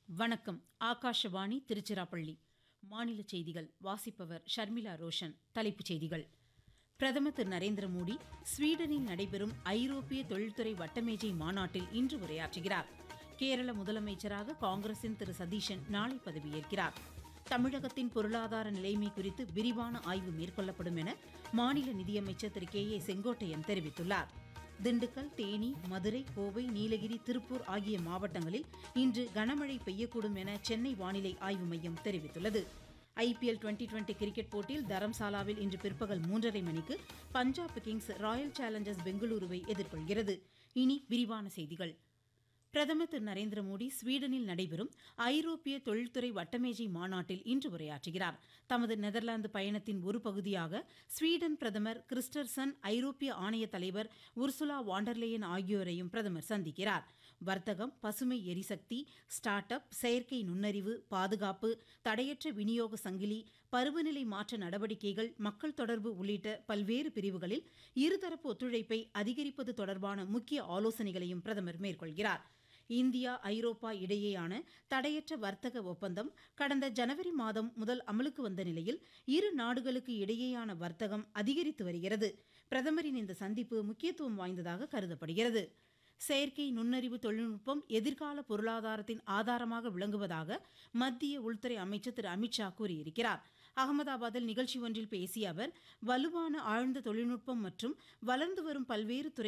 வணக்கம் ஆகாஷவாணி திருச்சிராப்பள்ளி மாநில செய்திகள் வாசிப்பவர் ஷர்மிளா ரோஷன் தலைப்புச் செய்திகள் பிரதமர் திரு நரேந்திர மோடி ஸ்வீடனில் நடைபெறும் ஐரோப்பிய தொழில்துறை வட்டமேஜை மாநாட்டில் இன்று உரையாற்றுகிறார் கேரள முதலமைச்சராக காங்கிரசின் திரு சதீஷன் நாளை பதவியேற்கிறார் தமிழகத்தின் பொருளாதார நிலைமை குறித்து விரிவான ஆய்வு மேற்கொள்ளப்படும் என மாநில நிதியமைச்சர் திரு கே ஏ செங்கோட்டையன் தெரிவித்துள்ளார் திண்டுக்கல் தேனி மதுரை கோவை நீலகிரி திருப்பூர் ஆகிய மாவட்டங்களில் இன்று கனமழை பெய்யக்கூடும் என சென்னை வானிலை ஆய்வு மையம் தெரிவித்துள்ளது ஐபிஎல் டுவெண்டி டுவெண்டி கிரிக்கெட் போட்டியில் தரம்சாலாவில் இன்று பிற்பகல் மூன்றரை மணிக்கு பஞ்சாப் கிங்ஸ் ராயல் சேலஞ்சர்ஸ் பெங்களூருவை எதிர்கொள்கிறது இனி விரிவான செய்திகள் பிரதமர் திரு நரேந்திர மோடி ஸ்வீடனில் நடைபெறும் ஐரோப்பிய தொழில்துறை வட்டமேஜை மாநாட்டில் இன்று உரையாற்றுகிறார் தமது நெதர்லாந்து பயணத்தின் ஒரு பகுதியாக ஸ்வீடன் பிரதமர் கிறிஸ்டர்சன் ஐரோப்பிய ஆணைய தலைவர் உர்சுலா வாண்டர்லேயன் ஆகியோரையும் பிரதமர் சந்திக்கிறார் வர்த்தகம் பசுமை எரிசக்தி ஸ்டார்ட் அப் செயற்கை நுண்ணறிவு பாதுகாப்பு தடையற்ற விநியோக சங்கிலி பருவநிலை மாற்ற நடவடிக்கைகள் மக்கள் தொடர்பு உள்ளிட்ட பல்வேறு பிரிவுகளில் இருதரப்பு ஒத்துழைப்பை அதிகரிப்பது தொடர்பான முக்கிய ஆலோசனைகளையும் பிரதமர் மேற்கொள்கிறார் இந்தியா ஐரோப்பா இடையேயான தடையற்ற வர்த்தக ஒப்பந்தம் கடந்த ஜனவரி மாதம் முதல் அமலுக்கு வந்த நிலையில் இரு நாடுகளுக்கு இடையேயான வர்த்தகம் அதிகரித்து வருகிறது பிரதமரின் இந்த சந்திப்பு முக்கியத்துவம் வாய்ந்ததாக கருதப்படுகிறது செயற்கை நுண்ணறிவு தொழில்நுட்பம் எதிர்கால பொருளாதாரத்தின் ஆதாரமாக விளங்குவதாக மத்திய உள்துறை அமைச்சர் திரு அமித்ஷா கூறியிருக்கிறார் அகமதாபாத்தில் நிகழ்ச்சி ஒன்றில் பேசிய அவர் வலுவான ஆழ்ந்த தொழில்நுட்பம் மற்றும் வளர்ந்து வரும் பல்வேறு துறை